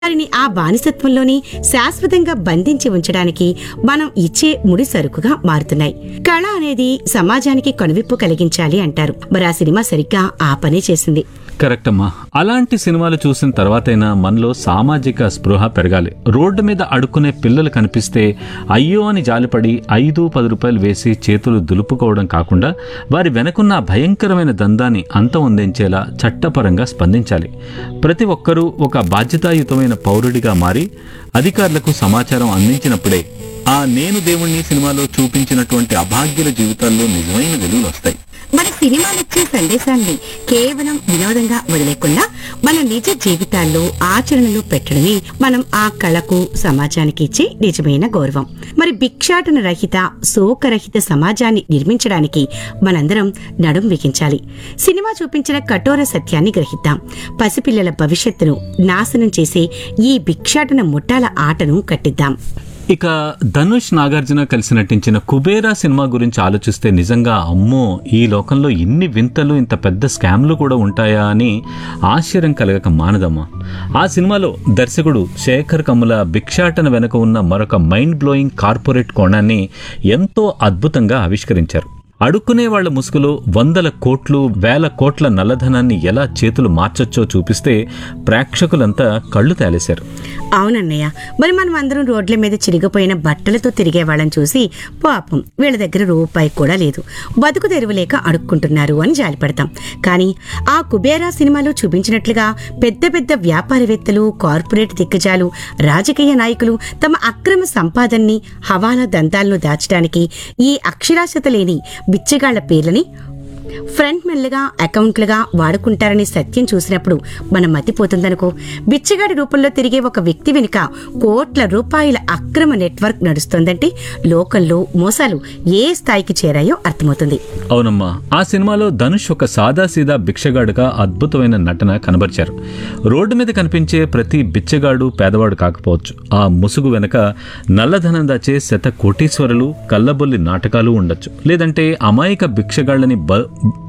వారిని ఆ బానిసత్వంలోని శాశ్వతంగా బంధించి ఉంచడానికి మనం ఇచ్చే ముడి సరుకుగా మారుతున్నాయి కళ అనేది సమాజానికి కనువిప్పు కలిగించాలి అంటారు మరి ఆ సినిమా సరిగ్గా ఆ పనే చేసింది కరెక్ట్ అమ్మా అలాంటి సినిమాలు చూసిన తర్వాతైనా మనలో సామాజిక స్పృహ పెరగాలి రోడ్డు మీద అడుక్కునే పిల్లలు కనిపిస్తే అయ్యో అని జాలిపడి ఐదు పది రూపాయలు వేసి చేతులు దులుపుకోవడం కాకుండా వారి వెనకున్న ఆ భయంకరమైన దందాన్ని అంతం అందించేలా చట్టపరంగా స్పందించాలి ప్రతి ఒక్కరూ ఒక బాధ్యతాయుతమైన పౌరుడిగా మారి అధికారులకు సమాచారం అందించినప్పుడే ఆ నేను దేవుణ్ణి సినిమాలో చూపించినటువంటి అభాగ్యుల జీవితాల్లో నిజమైన వెలుగులు వస్తాయి మన సినిమాలిచ్చే సందేశాన్ని కేవలం వినోదంగా వదిలేకుండా మన నిజ జీవితాల్లో ఆచరణలో పెట్టడమే మనం ఆ కళకు సమాజానికి ఇచ్చే నిజమైన గౌరవం మరి భిక్షాటన రహిత శోకరహిత సమాజాన్ని నిర్మించడానికి మనందరం నడుం బిగించాలి సినిమా చూపించిన కఠోర సత్యాన్ని గ్రహిద్దాం పసిపిల్లల భవిష్యత్తును నాశనం చేసే ఈ భిక్షాటన ముఠాల ఆటను కట్టిద్దాం ఇక ధనుష్ నాగార్జున కలిసి నటించిన కుబేరా సినిమా గురించి ఆలోచిస్తే నిజంగా అమ్మో ఈ లోకంలో ఇన్ని వింతలు ఇంత పెద్ద స్కామ్లు కూడా ఉంటాయా అని ఆశ్చర్యం కలగక మానదమ్మా ఆ సినిమాలో దర్శకుడు శేఖర్ కమ్ముల భిక్షాటన వెనుక ఉన్న మరొక మైండ్ బ్లోయింగ్ కార్పొరేట్ కోణాన్ని ఎంతో అద్భుతంగా ఆవిష్కరించారు అడుక్కునే వాళ్ళ ముసుగులో వందల కోట్లు వేల కోట్ల నల్లధనాన్ని ఎలా చేతులు మార్చొచ్చో చూపిస్తే ప్రేక్షకులంతా కళ్ళు తేలేశారు అవునన్నయ్య మరి మనం అందరం రోడ్ల మీద చిరిగిపోయిన బట్టలతో తిరిగే వాళ్ళని చూసి పాపం వీళ్ళ దగ్గర రూపాయి కూడా లేదు బతుకు తెరువు లేక అడుక్కుంటున్నారు అని జాలిపడతాం కానీ ఆ కుబేరా సినిమాలో చూపించినట్లుగా పెద్ద పెద్ద వ్యాపారవేత్తలు కార్పొరేట్ దిగ్గజాలు రాజకీయ నాయకులు తమ అక్రమ సంపాదన్ని హవాలా దంతాలను దాచడానికి ఈ అక్షరాస్యత లేని బిచ్చగాళ్ల పేర్లని ఫ్రంట్ మెల్లగా అకౌంట్లుగా వాడుకుంటారనే సత్యం చూసినప్పుడు మనం మతిపోతుందనుకో బిచ్చగాడి రూపంలో తిరిగే ఒక వ్యక్తి వెనుక కోట్ల రూపాయల అక్రమ నెట్వర్క్ నడుస్తోందంటే లోకల్లో మోసాలు ఏ స్థాయికి చేరాయో అర్థమవుతుంది అవునమ్మా ఆ సినిమాలో ధనుష్ ఒక సాదాసీదా భిక్షగాడుగా అద్భుతమైన నటన కనబరిచారు రోడ్డు మీద కనిపించే ప్రతి బిచ్చగాడు పేదవాడు కాకపోవచ్చు ఆ ముసుగు వెనక నల్లధనం దాచే శత కోటీశ్వరులు కల్లబొల్లి నాటకాలు ఉండొచ్చు లేదంటే అమాయక భిక్షగాళ్ళని బ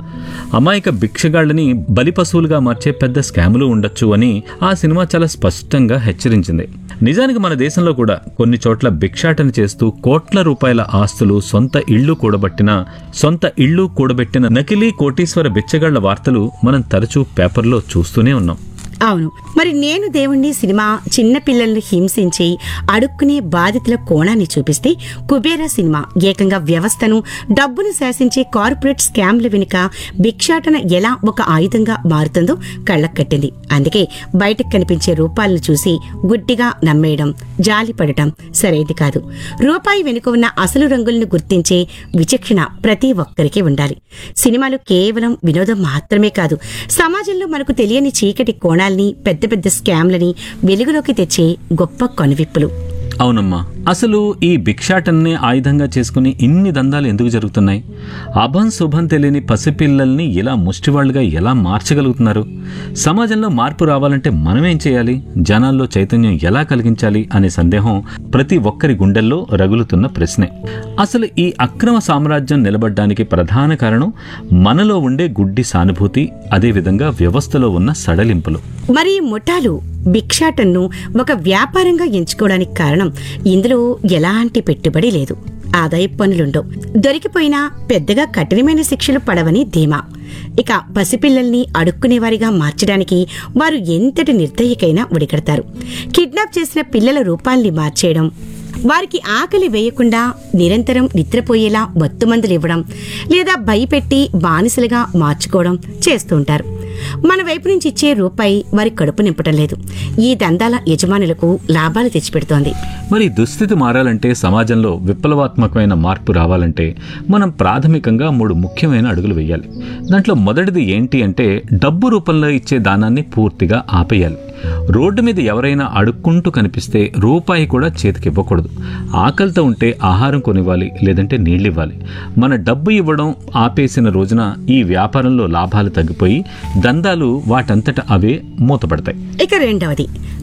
అమాయక భిక్షగాళ్ళని బలిపశువులుగా మార్చే పెద్ద స్కాములు ఉండొచ్చు అని ఆ సినిమా చాలా స్పష్టంగా హెచ్చరించింది నిజానికి మన దేశంలో కూడా కొన్ని చోట్ల భిక్షాటన చేస్తూ కోట్ల రూపాయల ఆస్తులు సొంత ఇళ్లు కూడబట్టిన సొంత ఇళ్లు కూడబెట్టిన నకిలీ కోటీశ్వర బిచ్చగాళ్ల వార్తలు మనం తరచూ పేపర్లో చూస్తూనే ఉన్నాం అవును మరి నేను దేవుణ్ణి సినిమా చిన్న పిల్లల్ని హింసించి అడుక్కునే బాధితుల కోణాన్ని చూపిస్తే కుబేరా సినిమా ఏకంగా వ్యవస్థను డబ్బును శాసించే కార్పొరేట్ స్కామ్ల వెనుక భిక్షాటన ఎలా ఒక ఆయుధంగా మారుతుందో కళ్ళకు కట్టింది అందుకే బయటకు కనిపించే రూపాలను చూసి గుడ్డిగా నమ్మేయడం జాలి పడటం సరైనది కాదు రూపాయి వెనుక ఉన్న అసలు రంగులను గుర్తించే విచక్షణ ప్రతి ఒక్కరికి ఉండాలి సినిమాలు కేవలం వినోదం మాత్రమే కాదు సమాజంలో మనకు తెలియని చీకటి కోణాల్ని పెద్ద పెద్ద స్కామ్లని వెలుగులోకి తెచ్చే గొప్ప కనువిప్పులు అవునమ్మా అసలు ఈ భిక్షాటన్ని ఆయుధంగా చేసుకుని ఇన్ని దందాలు ఎందుకు జరుగుతున్నాయి అభం శుభం తెలియని పసిపిల్లల్ని ఇలా ముష్టివాళ్లుగా ఎలా మార్చగలుగుతున్నారు సమాజంలో మార్పు రావాలంటే మనమేం చేయాలి జనాల్లో చైతన్యం ఎలా కలిగించాలి అనే సందేహం ప్రతి ఒక్కరి గుండెల్లో రగులుతున్న ప్రశ్నే అసలు ఈ అక్రమ సామ్రాజ్యం నిలబడ్డానికి ప్రధాన కారణం మనలో ఉండే గుడ్డి సానుభూతి అదేవిధంగా వ్యవస్థలో ఉన్న సడలింపులు మరి ఈ ముఠాలు భిక్షాటన్ను ఒక వ్యాపారంగా ఎంచుకోవడానికి కారణం ఇందులో ఎలాంటి పెట్టుబడి లేదు ఆదాయ పనులుండవు దొరికిపోయినా పెద్దగా కఠినమైన శిక్షలు పడవని ధీమా ఇక పసిపిల్లల్ని అడుక్కునేవారిగా మార్చడానికి వారు ఎంతటి నిర్దయకైనా ఉడికడతారు కిడ్నాప్ చేసిన పిల్లల రూపాల్ని మార్చేయడం వారికి ఆకలి వేయకుండా నిరంతరం నిద్రపోయేలా మత్తుమందులు ఇవ్వడం లేదా భయపెట్టి బానిసలుగా మార్చుకోవడం చేస్తూ ఉంటారు మన వైపు నుంచి ఇచ్చే రూపాయి వారి కడుపు నింపటం లేదు ఈ దందాల యజమానులకు లాభాలు తెచ్చిపెడుతోంది మరి ఈ దుస్థితి మారాలంటే సమాజంలో విప్లవాత్మకమైన మార్పు రావాలంటే మనం ప్రాథమికంగా మూడు ముఖ్యమైన అడుగులు వేయాలి దాంట్లో మొదటిది ఏంటి అంటే డబ్బు రూపంలో ఇచ్చే దానాన్ని పూర్తిగా ఆపేయాలి రోడ్డు మీద ఎవరైనా అడుక్కుంటూ కనిపిస్తే రూపాయి కూడా చేతికి ఇవ్వకూడదు ఆకలితో ఉంటే ఆహారం కొనివ్వాలి లేదంటే నీళ్ళివ్వాలి మన డబ్బు ఇవ్వడం ఆపేసిన రోజున ఈ వ్యాపారంలో లాభాలు తగ్గిపోయి దందాలు వాటంతట అవే మూతపడతాయి ఇక రెండవది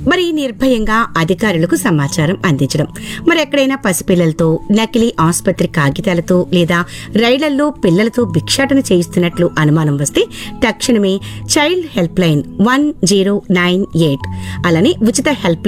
మరి నిర్భయంగా అధికారులకు సమాచారం అందించడం మరి ఎక్కడైనా పసిపిల్లలతో నకిలీ ఆసుపత్రి కాగితాలతో లేదా రైళ్లలో పిల్లలతో భిక్షాటన చేయిస్తున్నట్లు అనుమానం వస్తే తక్షణమే child help line one zero nine eight అలానే ఉచిత హెల్ప్